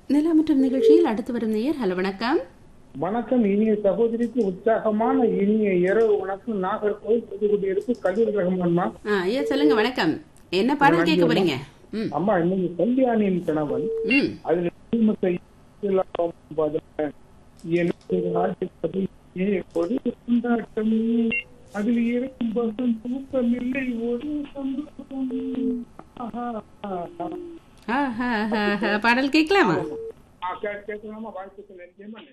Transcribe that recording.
நிலாமற்றம் நிகழ்ச்சியில் அடுத்து வரும் நேயர் ஹலோ வணக்கம் வணக்கம் இனிய சகோதரிக்கு உற்சாகமான இனிய இரவு வணக்கம் நாகர்கோவில் புதுக்குடியிருப்பு கல்லூரி ரகமன்மா ஆ ஐயா சொல்லுங்க வணக்கம் என்ன பாடல் கேட்க போறீங்க ம் அம்மா இன்னைக்கு கல்யாணியின் கணவன் ம் அதில் குடும்பத்தை இல்லாமல் பதில எனக்கு ராஜ்யப்படி ஏ ஒரு கொண்டாட்டம் அதில் இருக்கும் பசும் தூக்கம் இல்லை ஒரு சந்தோஷம் ஆஹா, ஆஹா. ஆஹா, ஆஹா, ஆஹா. பாடல் கேட்கலாமா ஆ, கே- கேட்கலாமா வாழ்த்துக்கள் நிச்சயமா